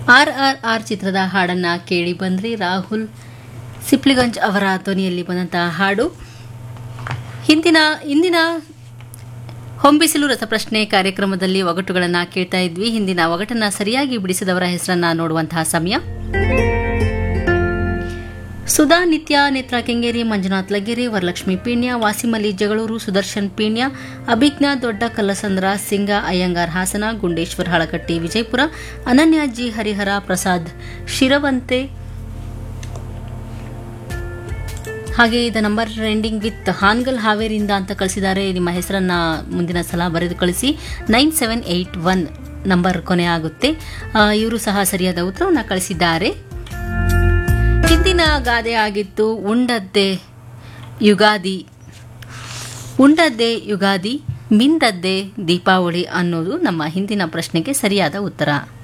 R R R ಚಿತ್ರದ ಹಾಡನ್ನು ಕೇಳಿ ಬಂದ್ರಿ ರಾಹುಲ್ ಸಿಪ್ಲಿಗಂಜ್ ಅವರ ಧ್ವನಿಯಲ್ಲಿ ಬಂದಂತಹ ಹಾಡು ಹಿಂದಿನ ಇಂದಿನ ಹೊಂಬಿಸಿಲು ರಸಪ್ರಶ್ನೆ ಕಾರ್ಯಕ್ರಮದಲ್ಲಿ ಒಗಟುಗಳನ್ನು ಕೇಳ್ತಾ ಇದ್ವಿ ಹಿಂದಿನ ಒಗಟನ್ನ ಸರಿಯಾಗಿ ಬಿಡಿಸಿದವರ ಹೆಸರನ್ನ ನೋಡುವಂತಹ ಸಮಯ ಸುಧಾ ನಿತ್ಯ ನೇತ್ರ ಕೆಂಗೇರಿ ಮಂಜುನಾಥ್ ಲಗ್ಗೆರೆ ವರಲಕ್ಷ್ಮಿ ಪೀಣ್ಯ ವಾಸಿಮಲಿ ಜಗಳೂರು ಸುದರ್ಶನ್ ಪೀಣ್ಯ ಅಭಿಜ್ಞಾ ದೊಡ್ಡ ಕಲ್ಲಸಂದ್ರ ಸಿಂಗ ಅಯ್ಯಂಗಾರ್ ಹಾಸನ ಗುಂಡೇಶ್ವರ್ ಹಳಕಟ್ಟಿ ವಿಜಯಪುರ ಅನನ್ಯ ಜಿ ಹರಿಹರ ಪ್ರಸಾದ್ ಶಿರವಂತೆ ಹಾಗೆ the number ending with Hangal ಹಾವೇರಿಯಿಂದ ಅಂತ ಕಳಿಸಿದ್ದಾರೆ ನಿಮ್ಮ ಹೆಸರನ್ನ ಮುಂದಿನ ಸಲ ಬರೆದು ಕಳಿಸಿ nine seven eight one number ಕೊನೆ ಆಗುತ್ತೆ ಇವರು ಸಹ ಸರಿಯಾದ ಉತ್ತರವನ್ನು ಕಳಿಸಿದ್ದಾರೆ ಹಿಂದಿನ ಗಾದೆ ಆಗಿತ್ತು ಉಂಡದ್ದೇ ಯುಗಾದಿ ಉಂಡದ್ದೇ ಯುಗಾದಿ ಮಿಂದದ್ದೇ ದೀಪಾವಳಿ ಅನ್ನೋದು ನಮ್ಮ ಹಿಂದಿನ ಪ್ರಶ್ನೆಗೆ ಸರಿಯಾದ ಉತ್ತರ